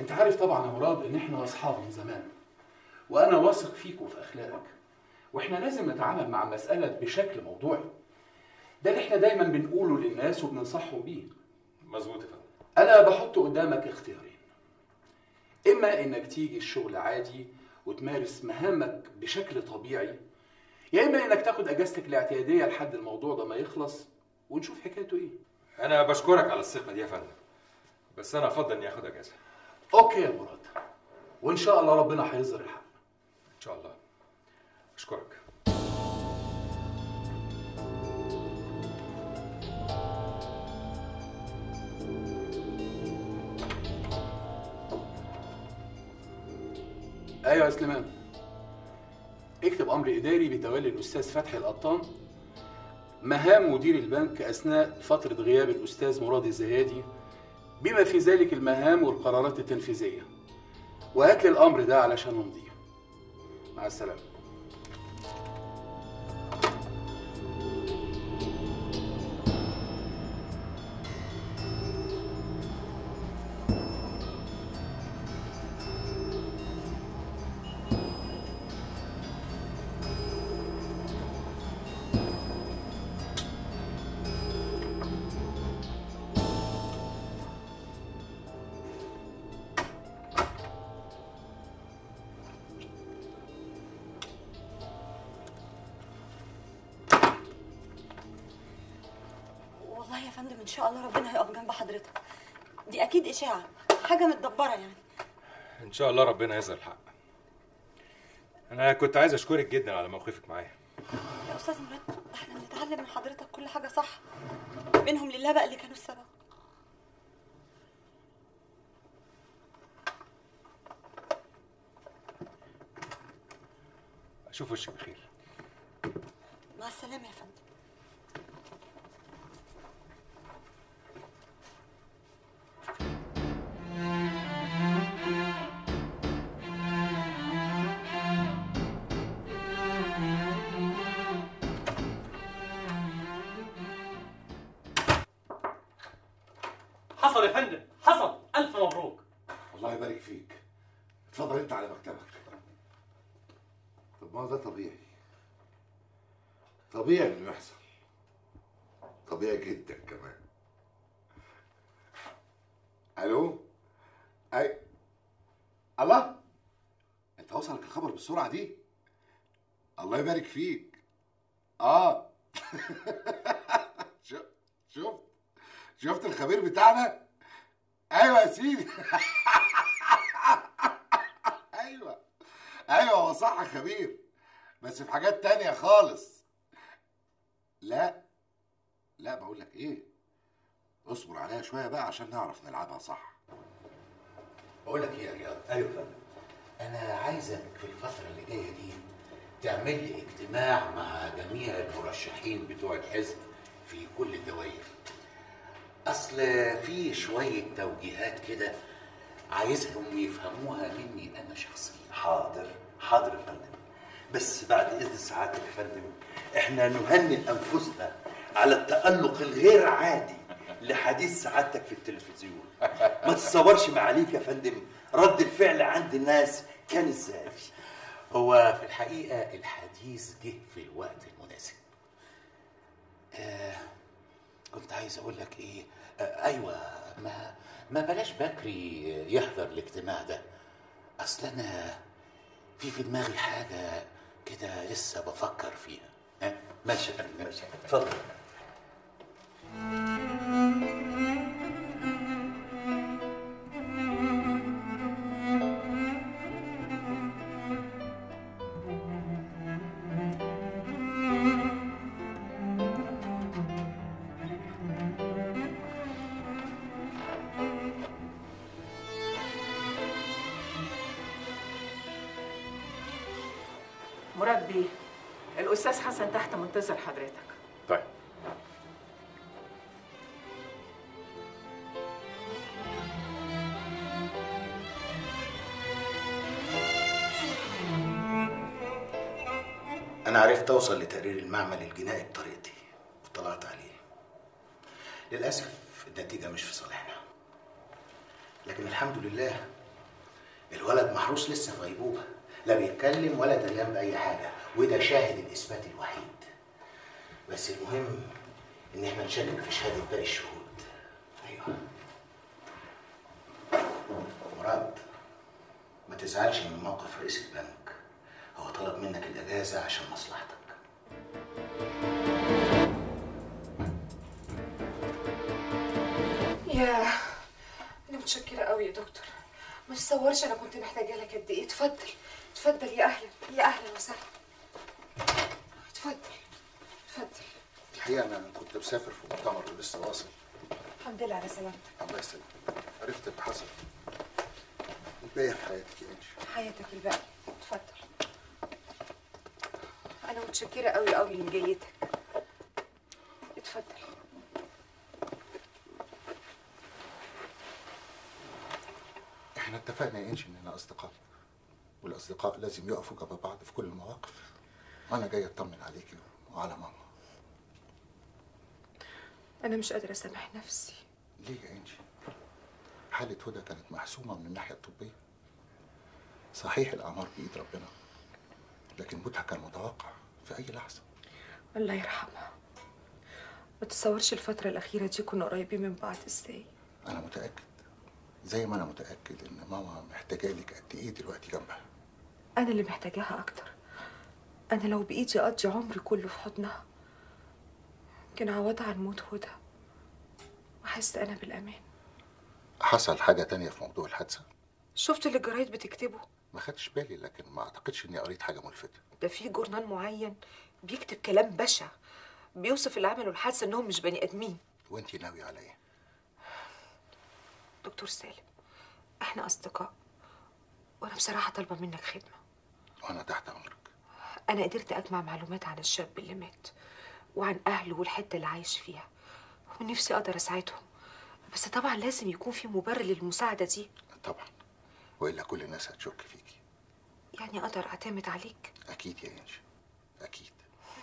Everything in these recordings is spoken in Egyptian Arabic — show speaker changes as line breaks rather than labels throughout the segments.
انت عارف طبعا يا مراد ان احنا اصحاب من زمان وانا واثق فيك وفي اخلاقك واحنا لازم نتعامل مع المساله بشكل موضوعي ده اللي احنا دايما بنقوله للناس وبننصحهم بيه
مظبوط يا فندم
انا بحط قدامك اختيارين اما انك تيجي الشغل عادي وتمارس مهامك بشكل طبيعي يا اما انك تاخد اجازتك الاعتياديه لحد الموضوع ده ما يخلص ونشوف حكايته ايه
انا بشكرك على الثقه دي يا فندم بس انا افضل اني اخد اجازه
اوكي يا مراد وان شاء الله ربنا هيظهر الحق
ان شاء الله اشكرك
ايوه يا سليمان اكتب امر اداري بتولي الاستاذ فتحي القطان مهام مدير البنك اثناء فتره غياب الاستاذ مراد الزيادي بما في ذلك المهام والقرارات التنفيذيه وهات لي الامر ده علشان نمضيه مع السلامه
والله يا فندم ان شاء الله ربنا هيقف جنب حضرتك دي اكيد اشاعه حاجه متدبره يعني
ان شاء الله ربنا يظهر الحق انا كنت عايز اشكرك جدا على موقفك معايا
يا استاذ مراد احنا بنتعلم من حضرتك كل حاجه صح منهم لله بقى اللي كانوا السبب
اشوف وشك بخير
مع السلامه يا فندم
حصل يا فندم حصل الف مبروك
الله يبارك فيك اتفضل انت على مكتبك طب ما ده طبيعي طبيعي انه يحصل طبيعي جدا كمان الو اي الله انت وصلك الخبر بالسرعه دي الله يبارك فيك اه شو- شفت شفت الخبير بتاعنا ايوه يا سيدي ايوه ايوه هو صح يا خبير بس في حاجات تانية خالص لا لا بقول لك ايه اصبر عليها شويه بقى عشان نعرف نلعبها صح
بقول لك ايه يا رياض ايوه فندم انا عايزك في الفتره اللي جايه دي تعمل لي اجتماع مع جميع المرشحين بتوع الحزب في كل الدوائر اصل في شويه توجيهات كده عايزهم يفهموها مني انا شخصيا
حاضر حاضر يا فندم بس بعد اذن سعادتك يا فندم احنا نهنئ انفسنا على التالق الغير عادي لحديث سعادتك في التلفزيون ما تتصورش معاليك يا فندم رد الفعل عند الناس كان ازاي
هو في الحقيقه الحديث جه في الوقت المناسب آه كنت عايز اقول لك ايه آه ايوه ما ما بلاش بكري يحضر الاجتماع ده اصل انا في في دماغي حاجه كده لسه بفكر فيها ها
ماشي يا فندم ماشي اتفضل
مراد بيه الأستاذ حسن تحت منتظر حضرتك
طيب
انا عرفت اوصل لتقرير المعمل الجنائي بطريقتي وطلعت عليه للاسف النتيجه مش في صالحنا لكن الحمد لله الولد محروس لسه في غيبوبة لا بيتكلم ولا دريان بأي حاجة وده شاهد الإثبات الوحيد بس المهم إن إحنا نشكك في شهادة باقي الشهود أيوه مراد ما تزعلش من موقف رئيس البنك هو طلب منك الإجازة عشان مصلحتك
ياه انا متشكره قوي يا دكتور ما تتصورش انا كنت محتاجه لك قد ايه اتفضل اتفضل يا اهلا يا اهلا وسهلا اتفضل اتفضل
الحقيقه انا كنت مسافر في مؤتمر ولسه واصل
الحمد لله على سلامتك
الله يسلمك عرفت اللي حصل الباقي في حياتك يا انجي
حياتك الباقي اتفضل انا متشكره قوي قوي لمجيتك اتفضل
احنا اتفقنا يا انجي اننا اصدقاء والاصدقاء لازم يقفوا جنب بعض في كل المواقف وانا جاي اطمن عليكي وعلى ماما
انا مش قادره اسامح نفسي
ليه يا انجي حالة هدى كانت محسومة من الناحية الطبية صحيح الأعمار بإيد ربنا لكن موتها كان متوقع في أي لحظة
الله يرحمها ما تتصورش الفتره الاخيره دي كنا قريبين من بعض ازاي
أنا متأكد زي ما أنا متأكد إن ماما محتاجة لك قد إيه دلوقتي جنبها
انا اللي محتاجاها اكتر انا لو بايدي اقضي عمري كله في حضنها كان عوضها عن موت هدى وحست انا بالامان
حصل حاجة تانية في موضوع الحادثة
شفت اللي الجرايد بتكتبه
ما خدتش بالي لكن ما أعتقدش إني قريت حاجة ملفتة
ده في جورنال معين بيكتب كلام بشع بيوصف اللي عملوا الحادثه انهم مش بني ادمين
وأنتي ناوية على إيه؟
دكتور سالم احنا اصدقاء وانا بصراحه طالبه منك خدمه
وأنا تحت أمرك
انا قدرت اجمع معلومات عن الشاب اللي مات وعن اهله والحته اللي عايش فيها ونفسي اقدر اساعدهم بس طبعا لازم يكون في مبرر للمساعده دي
طبعا وإلا كل الناس هتشك فيكي
يعني اقدر اعتمد عليك
أكيد يا إنجي أكيد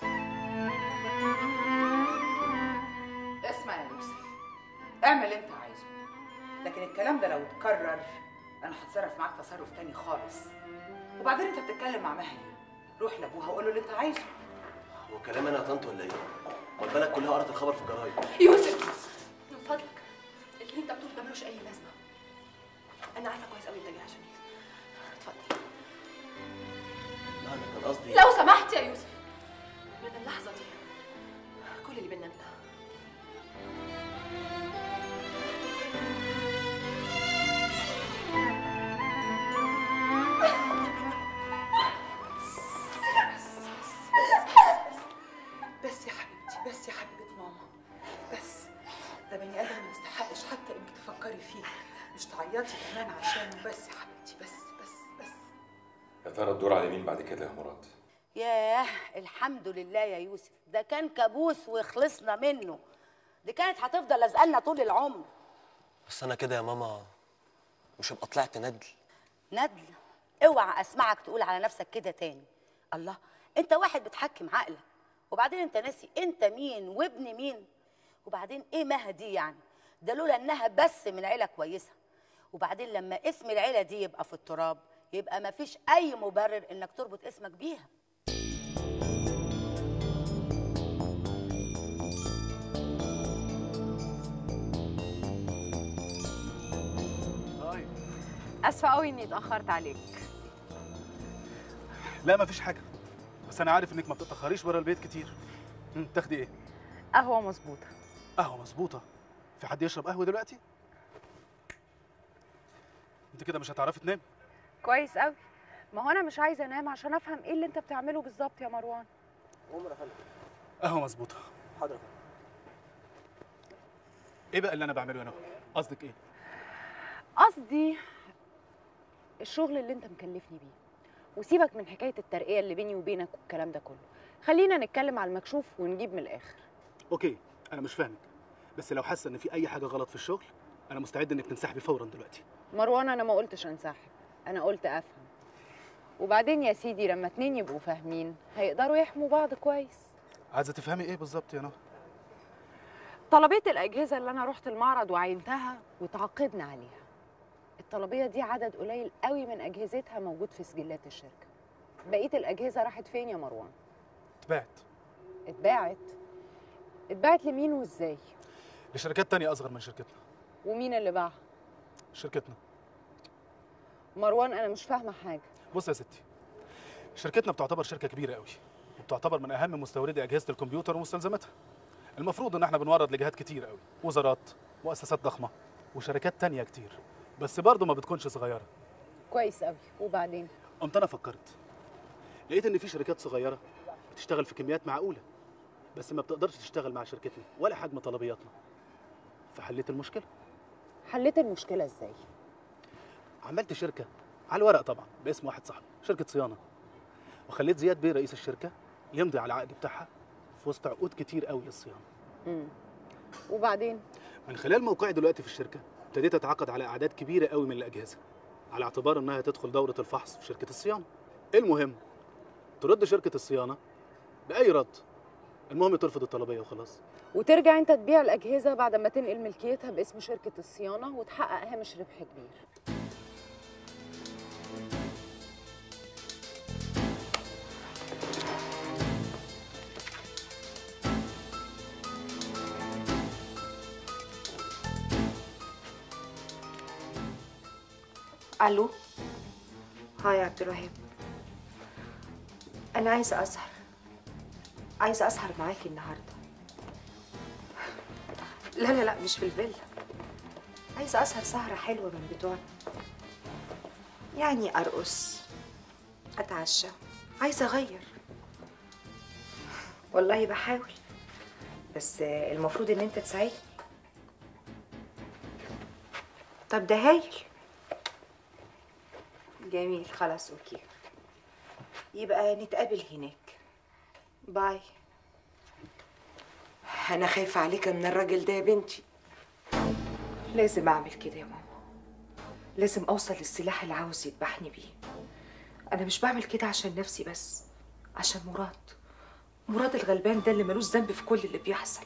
اسمع يا يوسف اعمل اللي انت عايزه لكن الكلام ده لو اتكرر انا هتصرف معاك تصرف تاني خالص وبعدين انت بتتكلم مع مها ليه روح لابوها وقول له اللي انت عايزه
هو كلام انا يا طنط ولا ايه؟ ما البلد كلها قرأت الخبر في الجرايد
يوسف من فضلك اللي انت بتقوله ده ملوش اي لازمه انا عارفه كويس قوي انت جاي عشان ايه اتفضل
لا انا كان قصدي
لو سمحت يا يوسف من اللحظه دي كل اللي بينا انتهى
بس يا حبيبتي بس يا حبيبه ماما بس ده بني ادم ما يستحقش حتى انك تفكري فيه مش تعيطي كمان عشانه بس يا حبيبتي بس بس بس
يا ترى الدور على مين بعد كده يا مراد
ياه الحمد لله يا يوسف ده كان كابوس وخلصنا منه دي كانت هتفضل لازقالنا طول العمر
بس انا كده يا ماما مش هبقى طلعت ندل
ندل اوعى اسمعك تقول على نفسك كده تاني الله انت واحد بتحكم عقلك وبعدين انت ناسي انت مين وابن مين وبعدين ايه مها دي يعني ده لولا انها بس من عيله كويسه وبعدين لما اسم العيله دي يبقى في التراب يبقى مفيش اي مبرر انك تربط اسمك بيها
اسفه قوي اني اتاخرت عليك
لا مفيش حاجه بس انا عارف انك ما بتتاخريش بره البيت كتير مم، تاخدي ايه
قهوه مظبوطه
قهوه مظبوطه في حد يشرب قهوه دلوقتي انت كده مش هتعرفي تنامي
كويس قوي ما هو انا مش عايزه انام عشان افهم ايه اللي انت بتعمله بالظبط يا مروان
عمر يا فندم
قهوه مظبوطه
حاضر يا فندم
ايه بقى اللي انا بعمله هنا قصدك ايه
قصدي الشغل اللي انت مكلفني بيه وسيبك من حكايه الترقيه اللي بيني وبينك والكلام ده كله خلينا نتكلم على المكشوف ونجيب من الاخر
اوكي انا مش فاهمك بس لو حاسه ان في اي حاجه غلط في الشغل انا مستعد انك تنسحبي فورا دلوقتي
مروان انا ما قلتش انسحب انا قلت افهم وبعدين يا سيدي لما اتنين يبقوا فاهمين هيقدروا يحموا بعض كويس
عايزه تفهمي ايه بالظبط يا نهى
طلبيه الاجهزه اللي انا رحت المعرض وعينتها وتعاقدنا عليها الطلبيه دي عدد قليل قوي من اجهزتها موجود في سجلات الشركه بقيه الاجهزه راحت فين يا مروان
اتباعت
اتباعت اتباعت لمين وازاي
لشركات تانية اصغر من شركتنا
ومين اللي باعها
شركتنا
مروان انا مش فاهمه حاجه
بص يا ستي شركتنا بتعتبر شركه كبيره قوي وبتعتبر من اهم مستوردي اجهزه الكمبيوتر ومستلزماتها المفروض ان احنا بنورد لجهات كتير قوي وزارات مؤسسات ضخمه وشركات تانية كتير بس برضه ما بتكونش صغيره
كويس قوي وبعدين
قمت انا فكرت لقيت ان في شركات صغيره بتشتغل في كميات معقوله بس ما بتقدرش تشتغل مع شركتنا ولا حجم طلبياتنا فحليت المشكله
حليت المشكله ازاي
عملت شركه على الورق طبعا باسم واحد صاحبي شركه صيانه وخليت زياد بيه رئيس الشركه يمضي على العقد بتاعها في وسط عقود كتير قوي للصيانه
امم وبعدين
من خلال موقعي دلوقتي في الشركه ابتديت اتعاقد على اعداد كبيره قوي من الاجهزه على اعتبار انها تدخل دوره الفحص في شركه الصيانه المهم ترد شركه الصيانه باي رد المهم ترفض الطلبيه وخلاص
وترجع انت تبيع الاجهزه بعد ما تنقل ملكيتها باسم شركه الصيانه وتحقق هامش ربح كبير
الو هاي يا عبد الوهاب انا عايزه اسهر عايزه اسهر معاكي النهارده لا لا لا مش في الفيلا عايزه اسهر سهره حلوه من بتوعنا يعني ارقص اتعشى عايزه اغير والله بحاول بس المفروض ان انت تساعدني طب ده هايل جميل خلاص اوكي يبقى نتقابل هناك باي انا خايفه عليك من الراجل ده يا بنتي لازم اعمل كده يا ماما لازم اوصل للسلاح اللي عاوز يذبحني بيه انا مش بعمل كده عشان نفسي بس عشان مراد مراد الغلبان ده اللي ملوش ذنب في كل اللي بيحصل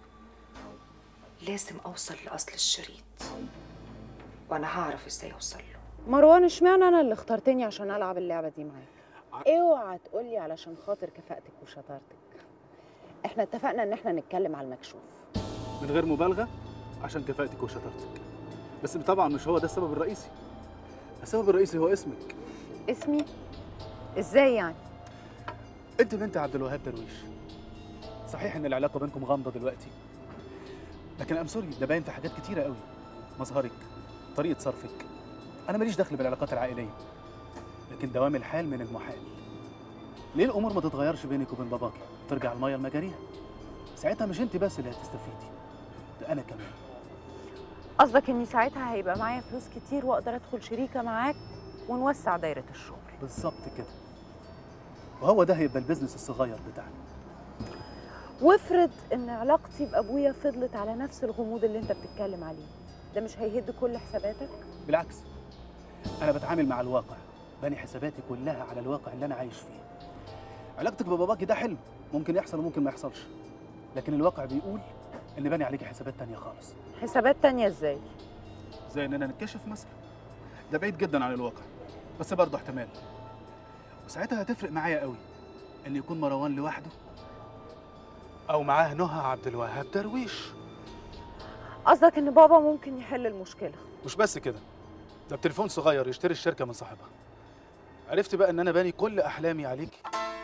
لازم اوصل لاصل الشريط وانا هعرف ازاي اوصل له
مروان اشمعنى انا اللي اخترتني عشان العب اللعبه دي معاك اوعى تقولي علشان خاطر كفاءتك وشطارتك احنا اتفقنا ان احنا نتكلم على المكشوف
من غير مبالغه عشان كفاءتك وشطارتك بس طبعا مش هو ده السبب الرئيسي السبب الرئيسي هو اسمك
اسمي ازاي يعني
انت بنت عبد الوهاب درويش صحيح ان العلاقه بينكم غامضه دلوقتي لكن ام سوري ده باين في حاجات كتيره قوي مظهرك طريقه صرفك انا ماليش دخل بالعلاقات العائليه لكن دوام الحال من المحال ليه الامور ما تتغيرش بينك وبين باباكي ترجع الميه لمجاريها ساعتها مش انت بس اللي هتستفيدي ده انا كمان
قصدك اني ساعتها هيبقى معايا فلوس كتير واقدر ادخل شريكه معاك ونوسع دايره الشغل
بالظبط كده وهو ده هيبقى البيزنس الصغير بتاعنا
وافرض ان علاقتي بابويا فضلت على نفس الغموض اللي انت بتتكلم عليه ده مش هيهد كل حساباتك
بالعكس انا بتعامل مع الواقع بني حساباتي كلها على الواقع اللي انا عايش فيه علاقتك بباباكي ده حلم ممكن يحصل وممكن ما يحصلش لكن الواقع بيقول ان بني عليكي حسابات تانية خالص
حسابات تانية ازاي
زي اننا نتكشف مثلا ده بعيد جدا عن الواقع بس برضه احتمال وساعتها هتفرق معايا قوي ان يكون مروان لوحده او معاه نهى عبد الوهاب درويش
قصدك ان بابا ممكن يحل المشكله
مش بس كده ده بتليفون صغير يشتري الشركه من صاحبها عرفت بقى ان انا باني كل احلامي عليكي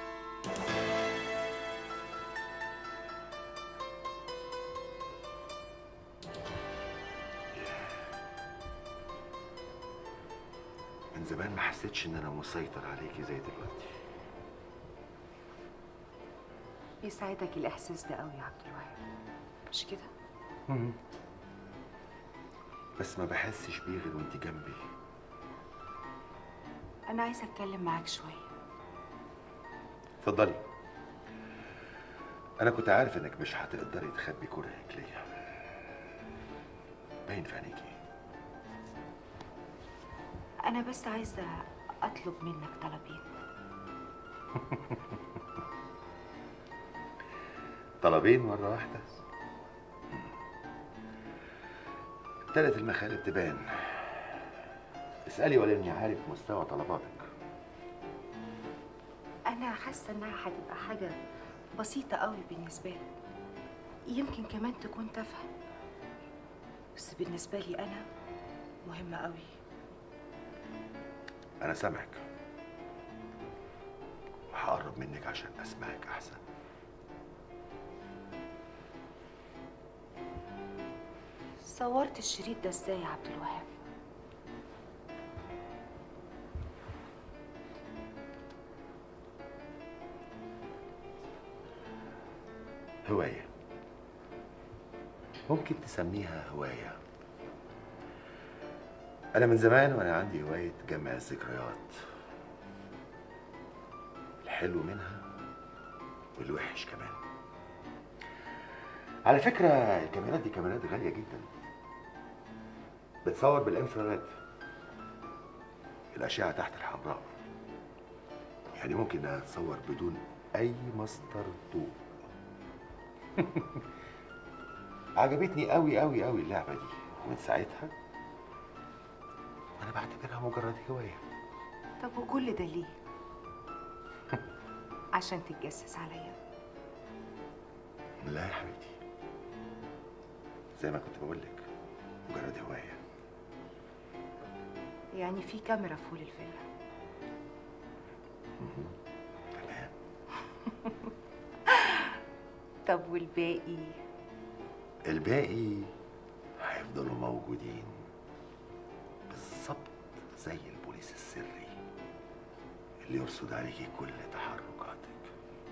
من زمان ما حسيتش ان انا مسيطر عليكي زي دلوقتي
يسعدك الاحساس ده قوي يا عبد الوهاب مش كده
بس ما بحسش بيه غير وانت جنبي
انا عايزه اتكلم معاك شويه
اتفضلي انا كنت عارف انك مش هتقدري تخبي كرهك ليا باين في عينيكي
انا بس عايزه اطلب منك طلبين
طلبين مرة واحدة ابتدت المخالب تبان
اسالي ولا اني عارف مستوى طلباتك
انا حاسه انها هتبقى حاجه بسيطه قوي بالنسبه لك يمكن كمان تكون تافهه بس بالنسبه لي انا مهمه قوي
انا سامعك وهقرب منك عشان اسمعك احسن
صورت الشريط ده ازاي يا عبد الوهاب
هوايه ممكن تسميها هوايه انا من زمان وانا عندي هوايه جمع الذكريات الحلو منها والوحش كمان على فكرة الكاميرات دي كاميرات غالية جدا بتصور بالانفراريد الأشعة تحت الحمراء يعني ممكن إنها تصور بدون أي مصدر ضوء عجبتني قوي قوي قوي اللعبة دي ومن ساعتها أنا بعتبرها مجرد هواية
طب وكل ده ليه عشان تتجسس عليا
لا يا حبيبتي زي ما كنت بقول لك مجرد هواية
يعني في كاميرا في هول الفيلا
تمام
طب والباقي
الباقي هيفضلوا موجودين بالظبط زي البوليس السري اللي يرصد عليكي كل تحركاتك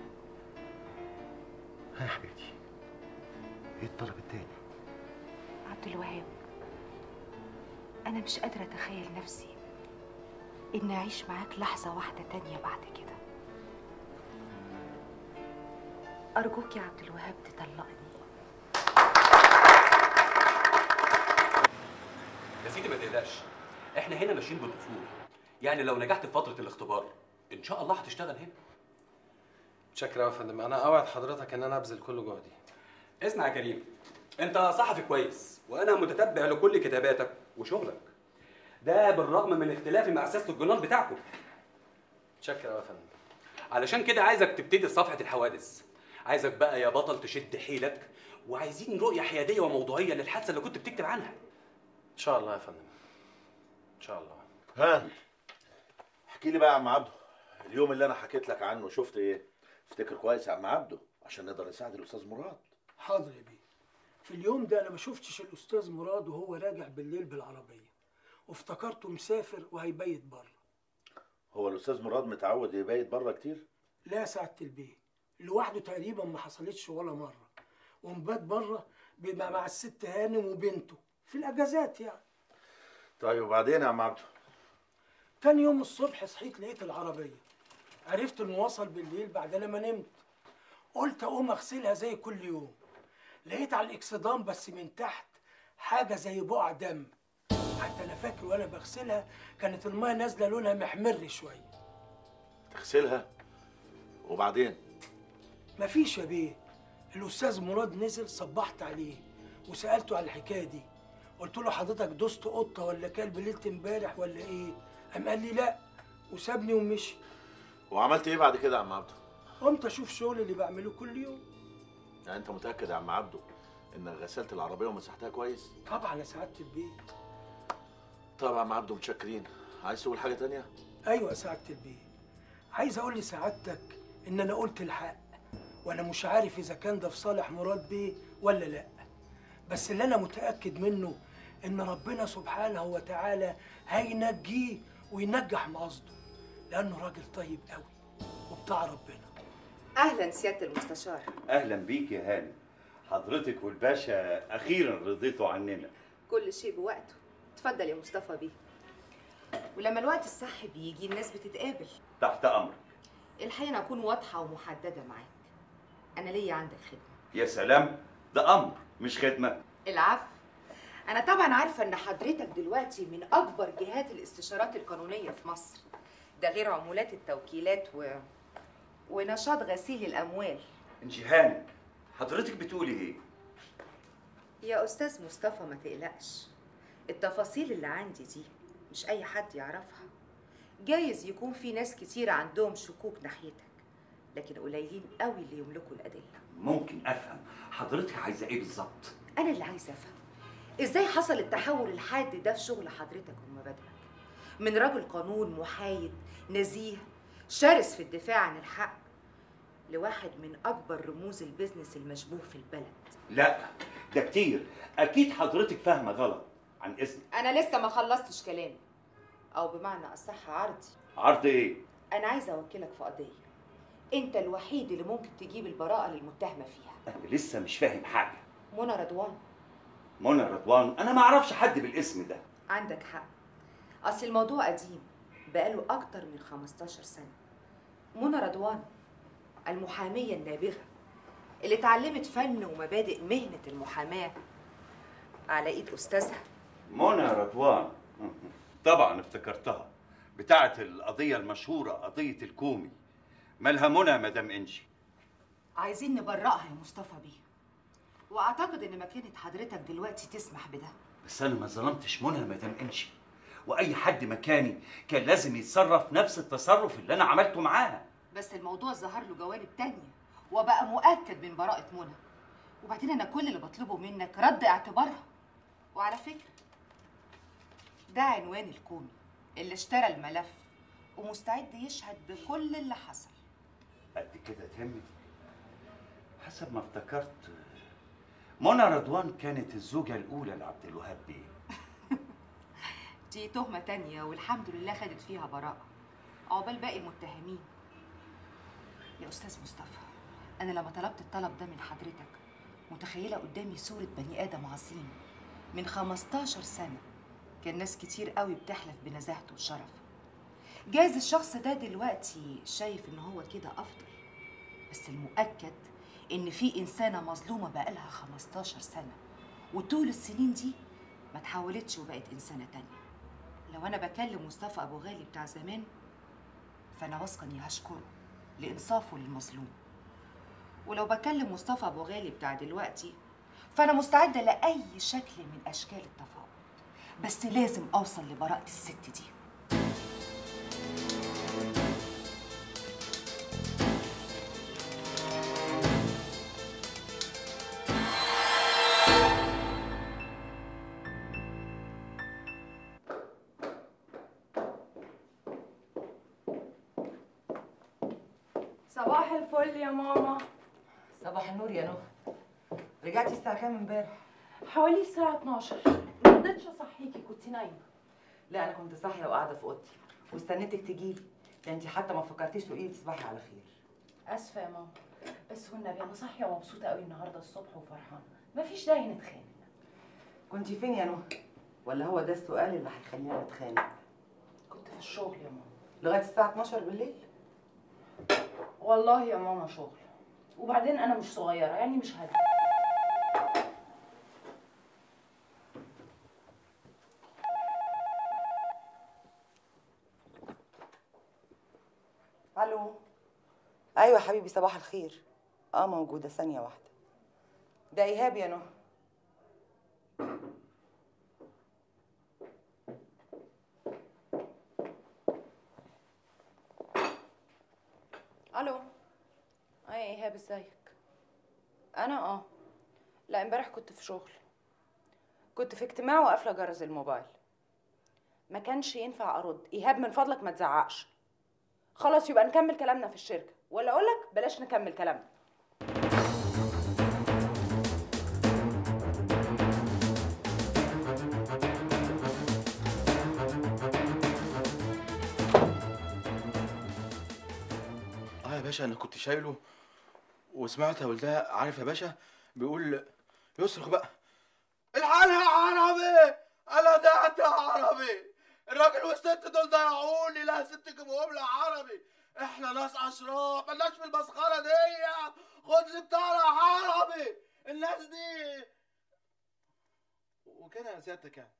ها يا حبيبتي ايه الطلب التاني
عبد الوهاب انا مش قادره اتخيل نفسي اني اعيش معاك لحظه واحده تانية بعد كده ارجوك يا عبد الوهاب تطلقني
يا سيدي ما تقلقش احنا هنا ماشيين بالاصول يعني لو نجحت في فتره الاختبار ان شاء الله هتشتغل هنا
شكرا يا فندم انا اوعد حضرتك ان انا ابذل كل جهدي
اسمع يا كريم انت صحفي كويس وانا متتبع لكل كتاباتك وشغلك ده بالرغم من اختلافي مع سياسه الجنان بتاعكم
شكرا يا فندم
علشان كده عايزك تبتدي صفحه الحوادث عايزك بقى يا بطل تشد حيلك وعايزين رؤيه حياديه وموضوعيه للحادثه اللي كنت بتكتب عنها
ان شاء الله يا فندم ان شاء الله
ها احكي لي بقى يا عم عبده اليوم اللي انا حكيت لك عنه شفت ايه افتكر كويس يا عم عبده عشان نقدر نساعد الاستاذ مراد
حاضر يا بيه في اليوم ده انا ما شفتش الاستاذ مراد وهو راجع بالليل بالعربيه وافتكرته مسافر وهيبيت بره
هو الاستاذ مراد متعود يبيت بره كتير
لا سعاده البيه لوحده تقريبا ما حصلتش ولا مره ومبات بره بيبقى مع الست هانم وبنته في الاجازات يعني
طيب وبعدين يا عم عبده
تاني يوم الصبح صحيت لقيت العربيه عرفت انه وصل بالليل بعد لما نمت قلت اقوم اغسلها زي كل يوم لقيت على الاكسدام بس من تحت حاجه زي بقع دم حتى انا فاكر وانا بغسلها كانت المايه نازله لونها محمر شويه
تغسلها وبعدين
مفيش يا بيه الاستاذ مراد نزل صبحت عليه وسالته على الحكايه دي قلت له حضرتك دوست قطه ولا كلب ليله امبارح ولا ايه قام قال لي لا وسابني ومشي
وعملت ايه بعد كده يا عم عبده
قمت اشوف شغل اللي بعمله كل يوم
يعني انت متاكد يا عم عبده انك غسلت العربيه ومسحتها كويس
طبعا يا سعاده البيه
طبعا يا عم عبده متشكرين عايز تقول حاجه تانية
ايوه يا سعاده البيه عايز اقول لسعادتك ان انا قلت الحق وانا مش عارف اذا كان ده في صالح مراد بيه ولا لا بس اللي انا متاكد منه ان ربنا سبحانه وتعالى هينجيه وينجح مقصده لانه راجل طيب قوي وبتاع ربنا
اهلا سياده المستشار
اهلا بيك يا هاني حضرتك والباشا اخيرا رضيتوا عننا
كل شيء بوقته اتفضل يا مصطفى بيه ولما الوقت الصح بيجي الناس بتتقابل
تحت امرك
الحقيقه انا اكون واضحه ومحدده معاك انا ليا عندك خدمه
يا سلام ده امر مش خدمه
العفو انا طبعا عارفه ان حضرتك دلوقتي من اكبر جهات الاستشارات القانونيه في مصر ده غير عمولات التوكيلات و... ونشاط غسيل الاموال
انت هاني حضرتك بتقولي ايه
يا استاذ مصطفى ما تقلقش التفاصيل اللي عندي دي مش أي حد يعرفها جايز يكون في ناس كتير عندهم شكوك ناحيتك لكن قليلين قوي اللي يملكوا الأدلة
ممكن افهم حضرتك عايزه ايه بالظبط
أنا اللي عايزة أفهم إزاي حصل التحول الحاد ده في شغل حضرتك ومبادئك من رجل قانون محايد نزيه شرس في الدفاع عن الحق لواحد من أكبر رموز البيزنس المشبوه في البلد
لا ده كتير اكيد حضرتك فاهمه غلط عن اذنك
أنا لسه ما خلصتش كلامي أو بمعنى أصح عرضي
عرض ايه
أنا عايزة أوكلك في قضية أنت الوحيد اللي ممكن تجيب البراءة للمتهمة فيها
انا لسه مش فاهم حاجه
منى رضوان
منى رضوان انا ما اعرفش حد بالاسم ده
عندك حق أصل الموضوع قديم بقاله أكتر من 15 سنة منى رضوان المحامية النابغة اللي اتعلمت فن ومبادئ مهنة المحاماة على إيد أستاذها
منى رضوان طبعا افتكرتها بتاعه القضيه المشهوره قضيه الكومي مالها منى مدام انشي
عايزين نبرئها يا مصطفى بيه وأعتقد إن مكانة حضرتك دلوقتي تسمح بده
بس انا ما ظلمتش منى مدام انشي واي حد مكاني كان لازم يتصرف نفس التصرف اللي انا عملته معاها
بس الموضوع ظهر له جوانب تانية وبقى مؤكد من براءة منى وبعدين أنا كل اللي بطلبه منك رد اعتبارها وعلى فكرة ده عنوان الكومي اللي اشترى الملف ومستعد يشهد بكل اللي حصل
قد كده تهمك حسب ما افتكرت منى رضوان كانت الزوجة الأولى لعبد الوهاب بيه
دي تهمة تانية والحمد لله خدت فيها براءة عقبال باقي المتهمين يا أستاذ مصطفى أنا لما طلبت الطلب ده من حضرتك متخيلة قدامي صورة بني آدم عظيم من 15 سنة كان ناس كتير قوي بتحلف بنزاهته وشرفه جايز الشخص ده دلوقتي شايف إن هو كده أفضل بس المؤكد إن في إنسانة مظلومة بقالها 15 سنة وطول السنين دي ما تحولتش وبقت إنسانة تانية لو أنا بكلم مصطفى أبو غالي بتاع زمان فأنا واثقة إني هشكره لإنصافه للمظلوم ولو بكلم مصطفى أبو غالي بتاع دلوقتي فأنا مستعدة لأي شكل من أشكال التفاوض بس لازم أوصل لبراءة الست دي
صباح الفل يا ماما
صباح النور يا نهى رجعتي الساعة كام امبارح؟
حوالي الساعة 12 ما رضيتش اصحيكي كنت نايمة
لا أنا كنت صاحية وقاعدة في أوضتي واستنيتك تجيلي ده أنت حتى ما فكرتيش تقولي لي تصبحي على خير
اسفة يا ماما بس والنبي انا صاحية ومبسوطة قوي النهاردة الصبح وفرحانة مفيش داعي نتخانق
كنت فين يا نهى؟ ولا هو ده السؤال اللي هيخلينا نتخانق؟
كنت في الشغل يا ماما
لغاية الساعة 12 بالليل؟
والله يا ماما شغل وبعدين انا مش صغيرة يعني مش هدي
ألو أيوة حبيبي صباح الخير أه موجودة ثانية واحدة ده إيهاب يا نهى
الو اي ايهاب ازيك انا اه لا امبارح كنت في شغل كنت في اجتماع وقافله جرس الموبايل ما كانش ينفع ارد ايهاب من فضلك ما تزعقش خلاص يبقى نكمل كلامنا في الشركه ولا اقولك بلاش نكمل كلامنا
اه يا باشا انا كنت شايله وسمعت ولدها عارف يا باشا بيقول يصرخ بقى الحقها عربي انا ضعت عربي الراجل والست دول ضيعوني لازم تجيبهم لي عربي احنا ناس اشراف مالناش في المسخره دي خد زبطارة عربي الناس دي وكده يا سيادتك يعني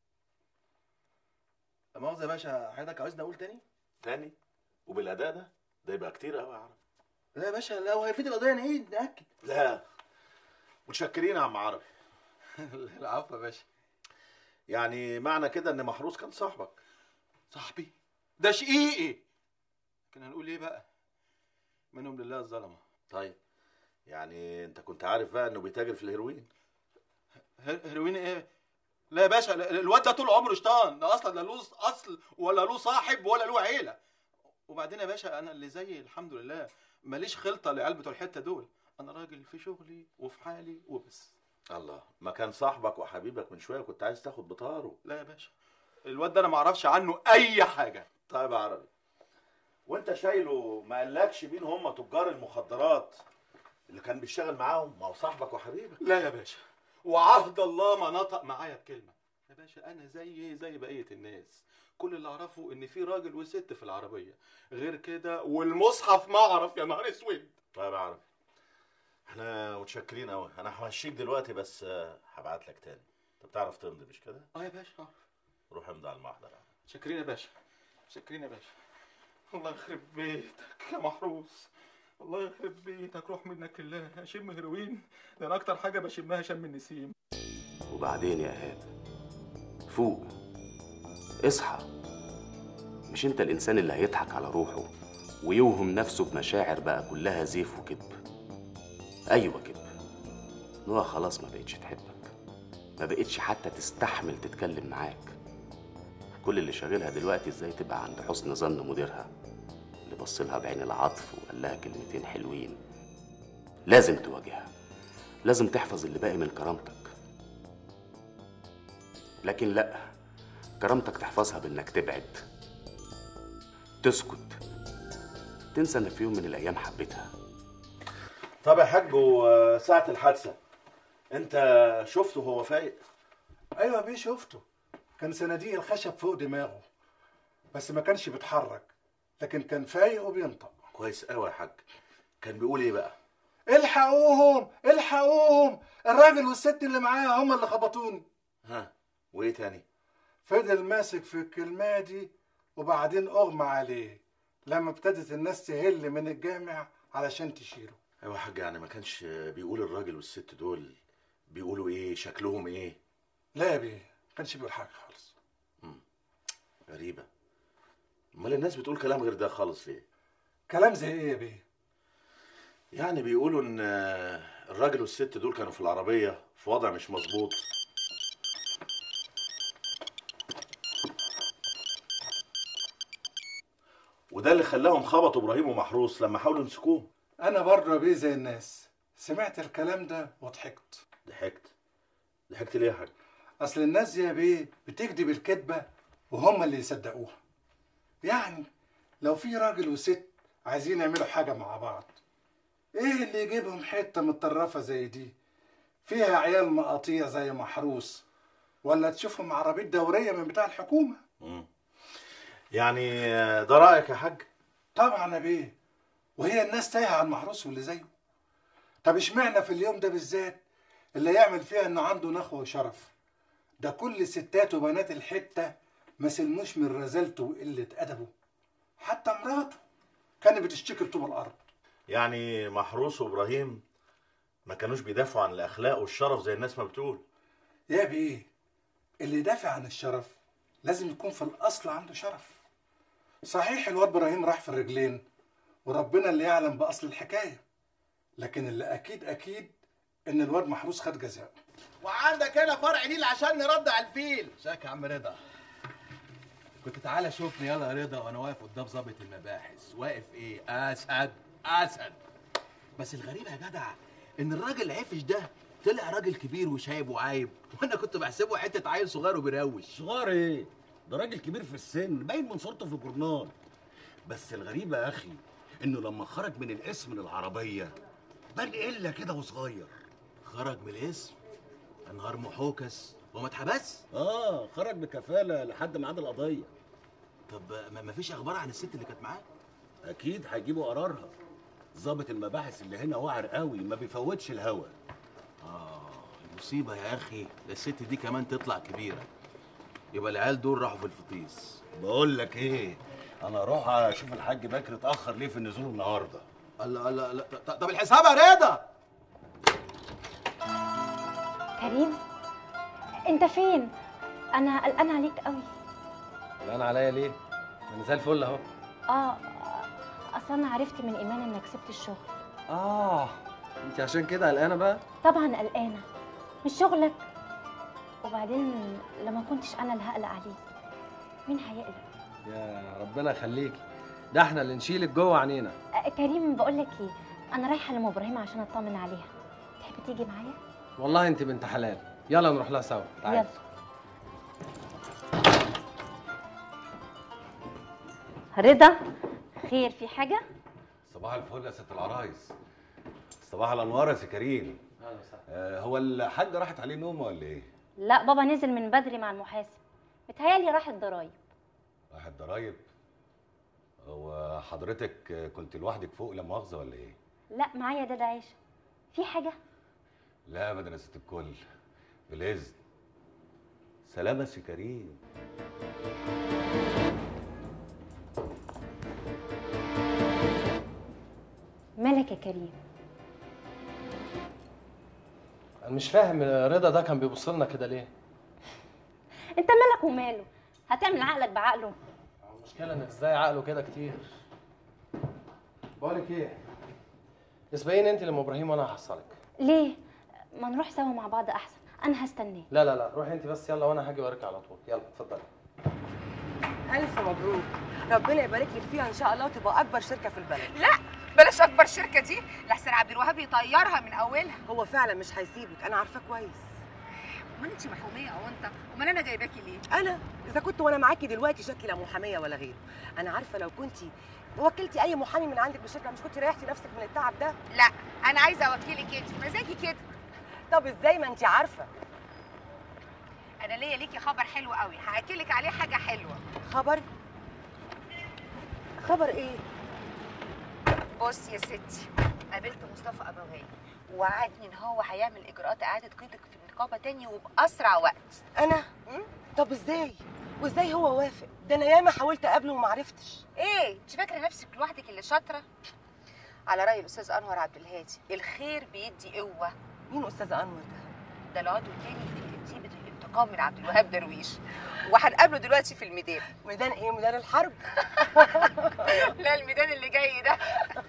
لا مؤاخذة يا باشا حضرتك عاوزني اقول تاني؟
تاني وبالاداء ده ده يبقى كتير قوي يا عربي
لا يا باشا لو هيفيد القضيه نعيد ناكد
لا متشكرين يا عم عربي
العفو يا باشا يعني معنى كده ان محروس كان صاحبك صاحبي ده شقيقي كنا هنقول ايه بقى منهم لله الظلمه
طيب يعني انت كنت عارف بقى انه بيتاجر في الهيروين
هر- هيروين ايه لا يا باشا ال- الواد ده طول عمره شيطان ده اصلا لا له اصل ولا له صاحب ولا له عيله وبعدين يا باشا انا اللي زيي الحمد لله ماليش خلطه لعيال بتوع الحته دول انا راجل في شغلي وفي حالي وبس
الله ما كان صاحبك وحبيبك من شويه كنت عايز تاخد بطاره
لا يا باشا الواد ده انا ما اعرفش عنه اي حاجه
طيب يا عربي وانت شايله ما قالكش مين هم تجار المخدرات اللي كان بيشتغل معاهم ما هو صاحبك وحبيبك
لا يا باشا وعهد الله ما نطق معايا بكلمه يا باشا انا زي زي بقيه الناس كل اللي اعرفه ان في راجل وست في العربيه غير كده والمصحف ما اعرف يا نهار اسود
طيب يا عربي احنا متشكرين قوي انا همشيك دلوقتي بس آه، هبعت لك تاني انت بتعرف تمضي مش كده
اه يا باشا
روح امضي على المحضر
شاكرين يا باشا شاكرين يا باشا الله يخرب بيتك يا محروس الله يخرب بيتك روح منك لله اشم هيروين ده انا اكتر حاجه بشمها شم النسيم
وبعدين يا ايهاب فوق اصحى مش انت الانسان اللي هيضحك على روحه ويوهم نفسه بمشاعر بقى كلها زيف وكذب ايوه كذب نوع خلاص ما بقتش تحبك ما بقتش حتى تستحمل تتكلم معاك كل اللي شاغلها دلوقتي ازاي تبقى عند حسن ظن مديرها اللي بصلها بعين العطف وقال لها كلمتين حلوين لازم تواجهها لازم تحفظ اللي باقي من كرامتك لكن لا كرامتك تحفظها بانك تبعد تسكت تنسى انك في يوم من الايام حبيتها
طب يا حاج وساعة الحادثة انت شفته وهو فايق
ايوه بيه شفته كان صناديق الخشب فوق دماغه بس ما كانش بيتحرك لكن كان فايق وبينطق
كويس قوي يا حاج كان بيقول ايه بقى
الحقوهم الحقوهم الراجل والست اللي معاه هم اللي خبطوني
ها وايه تاني
فضل ماسك في الكلمة دي وبعدين اغمى عليه لما ابتدت الناس تهل من الجامع علشان تشيله
ايوه يا حاج يعني ما كانش بيقول الراجل والست دول بيقولوا ايه شكلهم ايه
لا يا بيه ما كانش بيقول حاجة خالص
غريبة امال الناس بتقول كلام غير ده خالص ليه
كلام زي ايه يا بيه
يعني بيقولوا ان الراجل والست دول كانوا في العربية في وضع مش مظبوط وده اللي خلاهم خبطوا ابراهيم ومحروس لما حاولوا يمسكوه
انا برضه يا بيه زي الناس سمعت الكلام ده وضحكت
ضحكت ضحكت ليه يا حاج
اصل الناس يا بيه بتكذب الكذبه وهم اللي يصدقوها يعني لو في راجل وست عايزين يعملوا حاجه مع بعض ايه اللي يجيبهم حته متطرفه زي دي فيها عيال مقاطيع زي محروس ولا تشوفهم عربيه دوريه من بتاع الحكومه
مم. يعني ده رايك يا حاج
طبعا يا بيه وهي الناس تايهه عن محروس واللي زيه طب اشمعنى في اليوم ده بالذات اللي يعمل فيها انه عنده نخوه وشرف ده كل ستات وبنات الحته ما سلموش من رزالته وقله ادبه حتى مراته كانت بتشتكي لطوب الارض
يعني محروس وابراهيم ما كانوش بيدافعوا عن الاخلاق والشرف زي الناس ما بتقول
يا بيه اللي يدافع عن الشرف لازم يكون في الاصل عنده شرف صحيح الواد ابراهيم راح في الرجلين وربنا اللي يعلم باصل الحكايه لكن اللي اكيد اكيد ان الواد محروس خد جزاءه
وعندك هنا فرع نيل عشان نردع الفيل
ازيك يا عم رضا كنت تعالى شوفني يلا يا رضا وانا واقف قدام ضابط المباحث واقف ايه اسد اسد بس الغريب يا جدع ان الراجل العفش ده طلع راجل كبير وشايب وعايب وانا كنت بحسبه حته عيل صغير وبيروش
صغير ايه ده راجل كبير في السن باين من صورته في الجورنال بس الغريبه يا اخي انه لما خرج من القسم للعربيه بان الا كده وصغير
خرج من الاسم نهار محوكس وما اتحبس
اه خرج بكفاله لحد ميعاد القضيه
طب ما ما فيش اخبار عن الست اللي كانت معاه
اكيد هيجيبوا قرارها ضابط المباحث اللي هنا واعر قوي ما بيفوتش الهوا
اه المصيبه يا اخي ده الست دي كمان تطلع كبيره يبقى العيال دول راحوا في الفطيس
بقول لك ايه انا اروح اشوف الحاج بكر اتاخر ليه في النزول النهارده
الله الله الله ط- طب الحساب يا رضا
كريم انت فين
انا قلقانه عليك قوي
لا انا عليا ليه انا زي الفل اهو
اه اصل انا عرفت من ايمان انك سبت الشغل
اه انت عشان كده قلقانه بقى
طبعا قلقانه مش شغلك وبعدين لما كنتش انا اللي هقلق عليك مين هيقلق
يا ربنا يخليكي ده احنا اللي نشيلك جوه عينينا
آه كريم بقول لك ايه انا رايحه لام ابراهيم عشان اطمن عليها تحب تيجي معايا
والله انت بنت حلال يلا نروح لها سوا تعالي
يلا رضا خير في حاجه
صباح الفل يا ست العرايس صباح الانوار يا سي كريم آه هو الحاج راحت عليه نومه ولا ايه؟
لا بابا نزل من بدري مع المحاسب متهيألي راح الضرايب
راحت ضرايب هو حضرتك كنت لوحدك فوق لا مؤاخذه ولا ايه؟
لا معايا دادا عيشه في حاجه
لا ابدا يا ست الكل بالاذن سلام يا سي كريم
مالك يا كريم
انا مش فاهم رضا ده كان بيبص لنا كده ليه
انت مالك وماله هتعمل عقلك بعقله
المشكله ان ازاي عقله كده كتير بقولك ايه اسبقيني انت لام ابراهيم وانا هحصلك
ليه ما نروح سوا مع بعض احسن انا هستناه
لا لا لا روحي انت بس يلا وانا هاجي وارجع على طول يلا اتفضلي
الف مبروك ربنا يبارك لك فيها ان شاء الله وتبقى اكبر شركه في البلد
لا بلاش اكبر شركه دي لحسن عبد الوهاب يطيرها من اولها
هو فعلا مش هيسيبك انا عارفاه كويس
امال انت محاميه او انت امال انا جايباكي ليه
انا اذا كنت وانا معاكي دلوقتي شكلي لا محاميه ولا غيره انا عارفه لو كنت وكلتي اي محامي من عندك بالشركه مش كنت ريحتي نفسك من التعب ده
لا انا عايزه اوكلك انت مزاجي كده
طب ازاي ما انت عارفه
انا ليا ليكي خبر حلو قوي هاكلك عليه حاجه حلوه
خبر خبر ايه
بص يا ستي قابلت مصطفى ابوهاني ووعدني ان هو هيعمل اجراءات اعاده قيدك في النقابه تاني وباسرع وقت
انا طب ازاي وازاي هو وافق ده انا ياما حاولت اقابله وما عرفتش
ايه انت فاكره نفسك لوحدك اللي شاطره على راي الاستاذ انور عبد الهادي الخير بيدي قوه
مين استاذ انور
ده ده العضو التاني في كتيبه الانتقام من عبد الوهاب درويش وهنقابله دلوقتي في الميدان
ميدان ايه ميدان الحرب
لا الميدان اللي جاي ده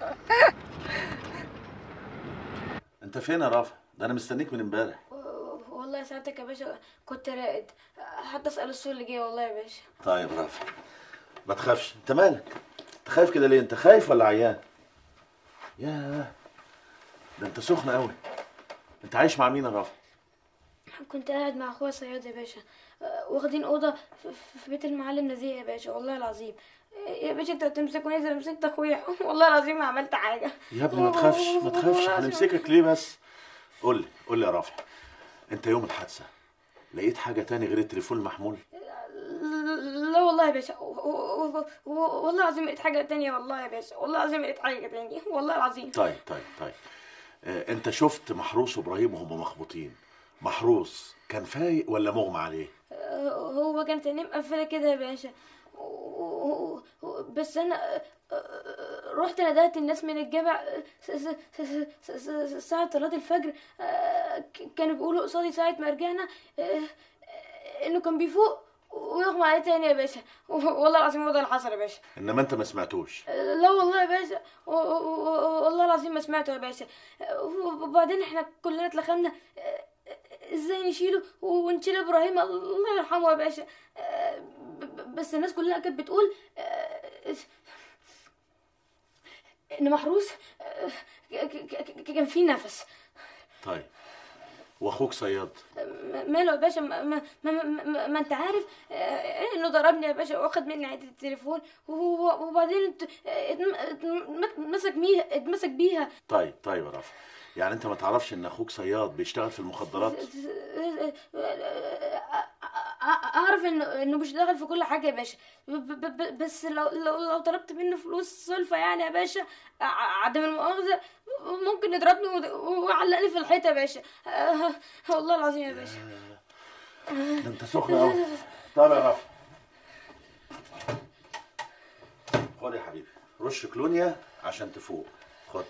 انت فين يا رافع ده انا مستنيك من امبارح
والله ساعتك يا باشا كنت راقد حتى اسال السؤال اللي جاي والله يا باشا
طيب رافع ما تخافش انت مالك انت خايف كده ليه انت خايف ولا عيان ياه ده انت سخن قوي انت عايش مع مين يا رافع
كنت قاعد مع اخويا صياد يا باشا آه، واخدين اوضه في- في بيت المعلم نزيه يا باشا والله العظيم آه، يا باشا انت تمسكوني زي ما مسكت اخويا والله العظيم ما عملت حاجه
يا ابني ما تخافش ما تخافش هنمسكك ليه بس قول لي قول لي يا رافع انت يوم الحادثه لقيت حاجه تاني غير التليفون المحمول
لا والله يا باشا و- و- و- والله العظيم لقيت حاجه تانية والله يا باشا والله العظيم لقيت حاجه تانية والله العظيم
طيب طيب طيب اه انت شفت محروس وابراهيم وهم مخبوطين محروس كان فايق ولا مغمى عليه
آه، هو كانت عينيه مقفله كده يا باشا و- و- و- بس انا آه، آه، رحت ندهت الناس من الجامع آه، س- س- س- س- س- ساعة صلاة الفجر آه، ك- كانوا بيقولوا قصادي ساعة ما رجعنا آه، آه، انه كان بيفوق ويغمى عليه تاني يا باشا والله العظيم هو ده اللي حصل يا باشا
انما انت ما سمعتوش
آه، لا والله يا باشا و- و- و- والله العظيم ما سمعته يا باشا آه، وبعدين احنا كلنا اتلخمنا آه، ازاي نشيله ونشيل ابراهيم الله يرحمه يا باشا آه، ب- ب- بس الناس كلها كانت بتقول آه، ان محروس آه، ك- ك- ك- كان فيه نفس
طيب واخوك صياد
م- ماله يا باشا ما, ما, ما, ما, ما انت عارف آه، انه ضربني يا باشا واخد مني عدة التليفون وهو- وبعدين ات- اتم- اتم- اتمسك بيها اتمسك بيها
طيب طيب يا رافع يعني انت ما تعرفش ان اخوك صياد بيشتغل في المخدرات
اعرف انه انه بيشتغل في كل حاجه يا باشا ب- ب- ب- بس لو لو لو طلبت منه فلوس سلفه يعني يا باشا ع- عدم المؤاخذه ممكن يضربني ود- ويعلقني في الحيطه يا باشا آه، والله العظيم يا باشا
ده انت سخن قوي طب يا رافع خد يا حبيبي رش كلونيا عشان تفوق خد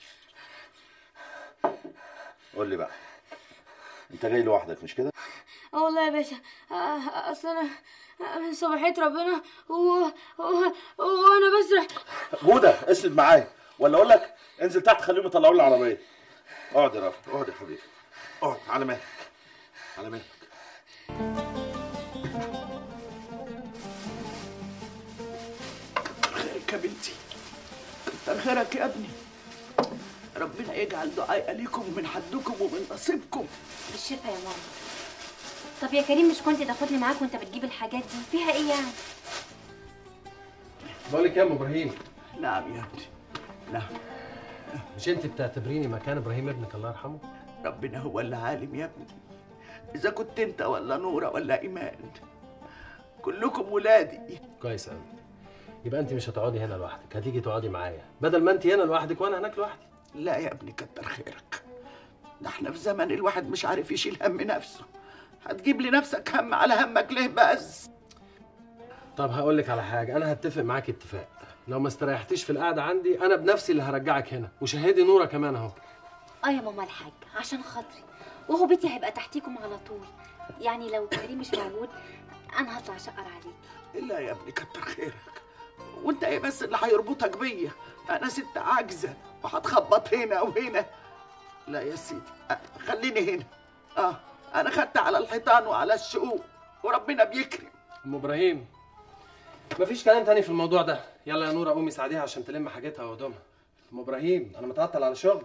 قول لي بقى انت جاي لوحدك مش كده
اه اه والله يا باشا آه، اصل انا آه، صباحية ربنا و... و... وانا بسرح
جودة اسند معايا ولا اقول لك انزل تحت خليهم يطلعوا لي العربيه اقعد يا رافع اقعد يا حبيبي اقعد على مهلك على مهلك
خيرك يا بنتي كتر خيرك يا ابني ربنا يجعل دعاء ليكم ومن حدكم ومن نصيبكم
بالشفا يا ماما طب يا كريم مش كنت تاخدني معاك وانت بتجيب الحاجات دي فيها ايه يعني
بقول لك يا ام ابراهيم
نعم يا ابني نعم
مش انت بتعتبريني مكان ابراهيم ابنك الله يرحمه
ربنا هو اللي عالم يا ابني اذا كنت انت ولا نوره ولا ايمان كلكم ولادي
كويس قوي يبقى انت مش هتقعدي هنا لوحدك هتيجي تقعدي معايا بدل ما انت هنا لوحدك وانا هناك لوحدي
لا يا ابني كتر خيرك ده احنا في زمن الواحد مش عارف يشيل هم نفسه هتجيب لنفسك هم على همك ليه بس
طب هقول لك على حاجه انا هتفق معاك اتفاق لو ما استريحتيش في القعده عندي انا بنفسي اللي هرجعك هنا وشهدي نوره كمان اهو
اه يا ماما الحاج عشان خاطري وهو بيتي هيبقى تحتيكم على طول يعني لو كريم مش موجود انا هطلع اشقر عليك
لا يا ابني كتر خيرك وانت ايه بس اللي هيربطك بيا انا ست عاجزه وهتخبط هنا وهنا لا يا سيدي أه، خليني هنا اه انا خدت على الحيطان وعلى الشقوق وربنا بيكرم
ام ابراهيم مفيش كلام تاني في الموضوع ده يلا يا نوره قومي ساعديها عشان تلم حاجتها وهدومها ام ابراهيم انا متعطل على شغل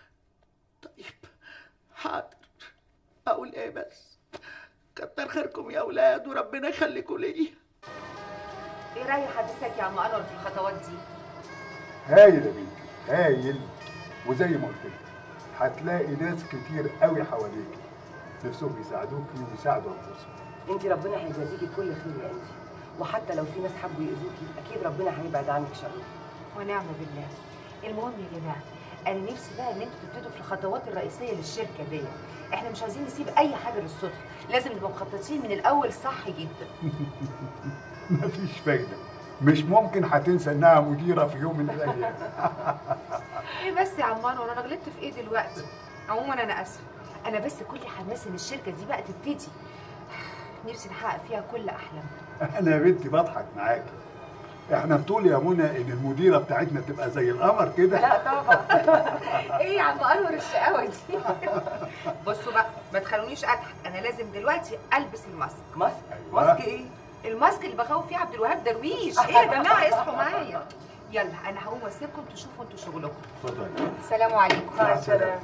حاضر اقول ايه بس كتر خيركم يا اولاد وربنا يخليكم ليا
ايه راي حضرتك يا عم انور في الخطوات دي
هايل يا بنتي هايل وزي ما قلت لك هتلاقي ناس كتير قوي حواليك نفسهم يساعدوكي ويساعدوا انفسهم
انت ربنا هيجازيكي كل خير يا انت وحتى لو في ناس حبوا يأذوكي اكيد ربنا هيبعد عنك شر
ونعم بالله المهم يا جماعه انا نفسي بقى ان انتوا تبتدوا في الخطوات الرئيسيه للشركه دي احنا مش عايزين نسيب اي حاجه للصدفه لازم نبقى مخططين من الاول صح جدا
مفيش فايده مش ممكن هتنسى انها مديره في يوم من الايام
ايه بس يا عم انور انا غلطت في ايه دلوقتي عموما انا اسفه انا بس كل حماس ان الشركه دي بقى تبتدي نفسي نحقق فيها كل احلامنا
انا يا بنتي بضحك معاكي احنا بطول يا منى ان المديره بتاعتنا تبقى زي القمر كده
لا طبعا ايه يا عم انور الشقاوه دي بصوا بقى ما تخلونيش اضحك انا لازم دلوقتي البس الماسك
ماسك
أيوة.
ماسك ايه الماسك اللي بخوف فيه عبد الوهاب درويش ايه يا جماعه اصحوا معايا يلا انا هقوم واسيبكم تشوفوا انتوا شغلكم
اتفضلي
السلام عليكم
مع السلامة.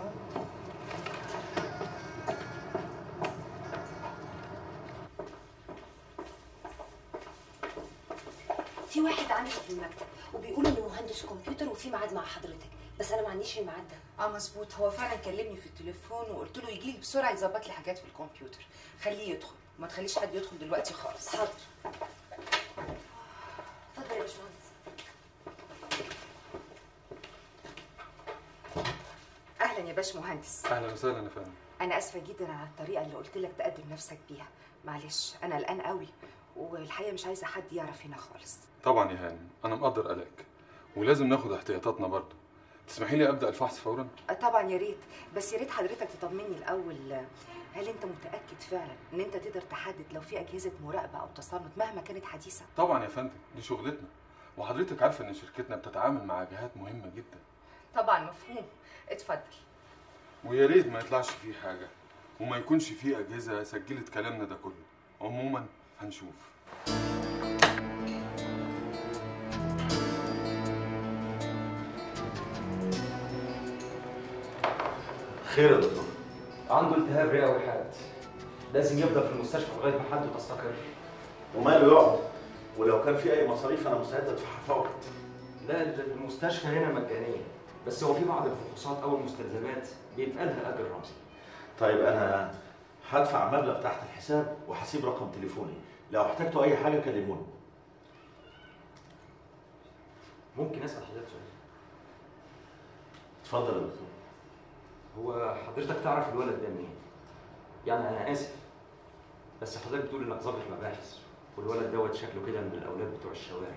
في واحد عندي في المكتب وبيقول انه مهندس كمبيوتر وفي ميعاد مع حضرتك بس انا ما عنديش الميعاد ده
اه مظبوط هو فعلا كلمني في التليفون وقلت له يجي لي بسرعه يظبط لي حاجات في الكمبيوتر خليه يدخل ما تخليش حد يدخل دلوقتي خالص
حاضر اتفضل يا باشمهندس
اهلا يا باش مهندس
اهلا وسهلا يا فندم
انا اسفه جدا على الطريقه اللي قلت لك تقدم نفسك بيها معلش انا قلقان قوي والحقيقه مش عايزه حد يعرف هنا خالص
طبعا يا هانم انا مقدر قلقك ولازم ناخد احتياطاتنا برضه تسمحي لي ابدا الفحص فورا
آه، طبعا يا ريت بس يا ريت حضرتك تطمني الاول آه، هل انت متاكد فعلا ان انت تقدر تحدد لو في اجهزه مراقبه او تصنت مهما كانت حديثه
طبعا يا فندم دي شغلتنا وحضرتك عارفه ان شركتنا بتتعامل مع جهات مهمه جدا
طبعا مفهوم اتفضل
ويا ريت ما يطلعش فيه حاجه وما يكونش فيه اجهزه سجلت كلامنا ده كله عموما هنشوف
خير يا دكتور
عنده التهاب رئوي وحاد لازم يفضل في المستشفى لغايه ما حالته تستقر
وماله يقعد ولو كان في اي مصاريف انا مستعد ادفعها فورا
لا المستشفى هنا مجانيه بس هو في بعض الفحوصات او المستلزمات بيبقى لها اجر رمزي
طيب انا هدفع مبلغ تحت الحساب وهسيب رقم تليفوني لو احتجتوا اي حاجه كلموني
ممكن اسال حضرتك سؤال
اتفضل يا دكتور
هو حضرتك تعرف الولد ده منين يعني انا اسف بس حضرتك بتقول انك ظابط مباحث والولد دوت شكله كده من الاولاد بتوع الشوارع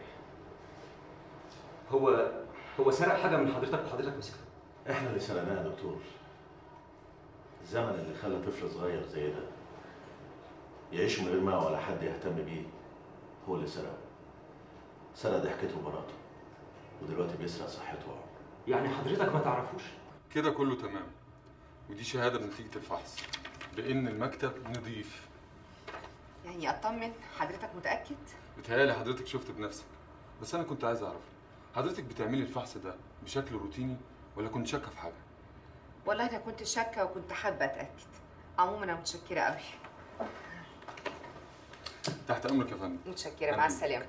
هو هو سرق حاجه من حضرتك وحضرتك مسكته
احنا اللي سرقناه يا دكتور الزمن اللي خلى طفل صغير زي ده يعيش من غير ما ولا حد يهتم بيه هو اللي سرقه سرق ضحكته وبراءته ودلوقتي بيسرق صحته وعمره
يعني حضرتك ما تعرفوش
كده كله تمام ودي شهاده بنتيجه الفحص بان المكتب نظيف
يعني اطمن حضرتك متاكد
بتهيألي حضرتك شفت بنفسك بس انا كنت عايز اعرف حضرتك بتعملي الفحص ده بشكل روتيني ولا كنت شاكه في حاجه
والله انا كنت شاكه وكنت حابه اتاكد عموما انا متشكره قوي
تحت امرك يا فندم
متشكره مع السلامه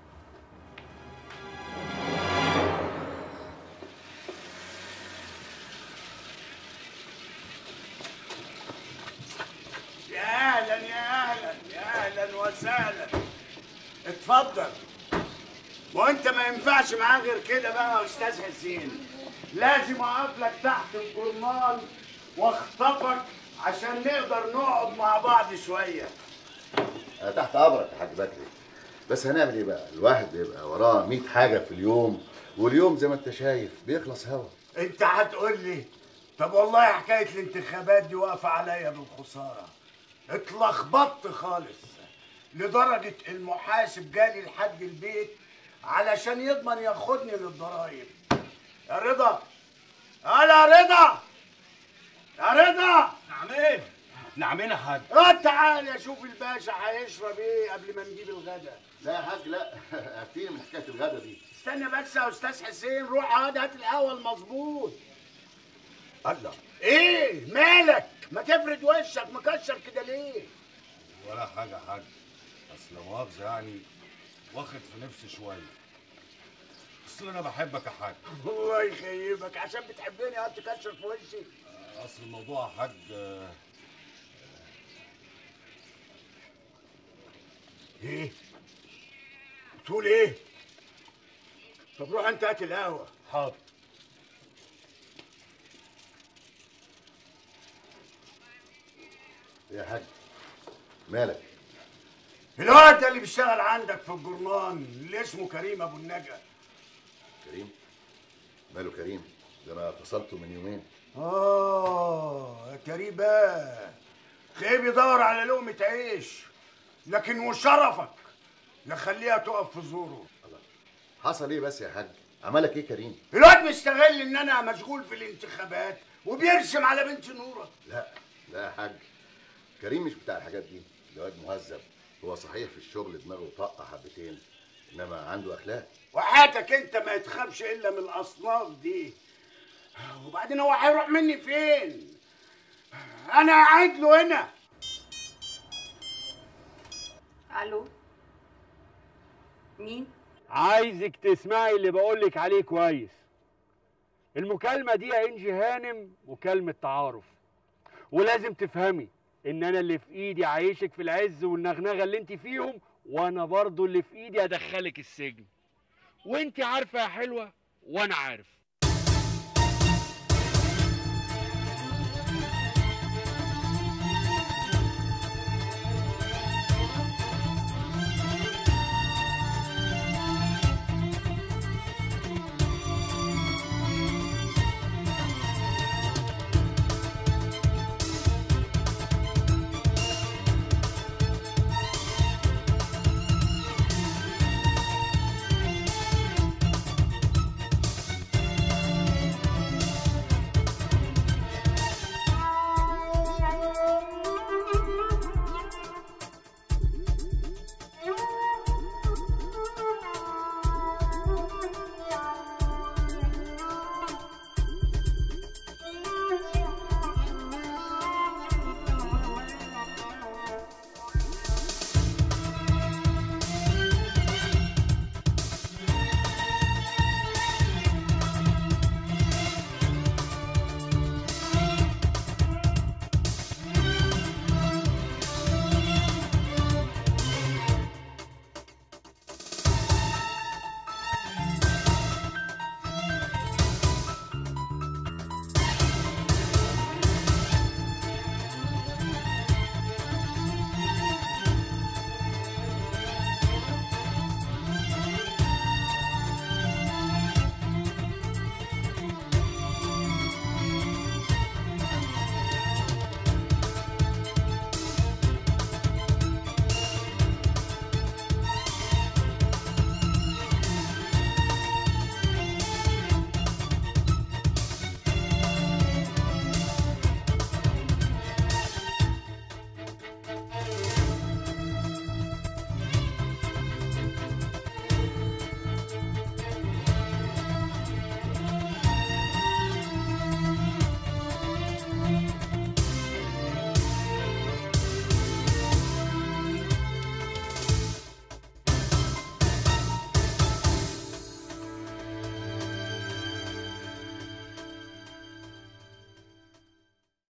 يا اهلا يا اهلا يا اهلا وسهلا اتفضل وانت ما ينفعش معاه غير كده بقى يا استاذ حسين لازم اقف لك تحت الجرنال واخطفك عشان نقدر نقعد مع بعض شويه
أنا تحت امرك يا حاج بكري بس هنعمل ايه بقى الواحد بيبقى وراه 100 حاجه في اليوم واليوم زي ما انت شايف بيخلص هوا
انت هتقول لي طب والله حكايه الانتخابات دي واقفه عليا بالخساره اتلخبطت خالص لدرجه المحاسب جالي لحد البيت علشان يضمن ياخدني للضرايب يا رضا هلا يا رضا يا رضا
نعمين نعمين يا حاج
اه تعال اشوف الباشا هيشرب ايه قبل ما نجيب الغدا
لا يا حاج لا افتيني من حكايه الغدا دي
استنى بس يا استاذ حسين روح اقعد هات القهوه المظبوط الله ايه مالك ما تفرد وشك مكشر كده ليه
ولا حاجه يا حاج اصل لا مؤاخذه يعني واخد في نفسي شويه اصل انا بحبك يا حاج
الله يخيبك عشان بتحبني هات تكشر في وشي
اصل الموضوع يا حاج آه،
ايه بتقول ايه طب روح انت هات القهوه
حاضر
يا حاج مالك
الواد ده اللي بيشتغل عندك في الجرنان اللي اسمه كريم ابو النجا
كريم ماله كريم ده انا فصلته من يومين
اه يا كريم بقى تلاقيه بيدور على لقمة عيش لكن وشرفك لا خليها تقف في زوره
حصل ايه بس يا حاج عملك ايه كريم
الواد مستغل ان انا مشغول في الانتخابات وبيرسم على بنت نوره
لا لا يا حاج كريم مش بتاع الحاجات دي ده واد مهذب هو صحيح في الشغل دماغه طاقه حبتين انما عنده اخلاق
وحياتك انت ما يتخافش الا من الاصناف دي وبعدين هو هيروح مني فين انا قاعد له هنا
الو مين
عايزك تسمعي اللي بقولك عليه كويس المكالمة دي يا انجي هانم مكالمة تعارف ولازم تفهمي ان انا اللي في ايدي عايشك في العز والنغنغة اللي انت فيهم وانا برضو اللي في ايدي ادخلك السجن وانت عارفة يا حلوة وانا عارف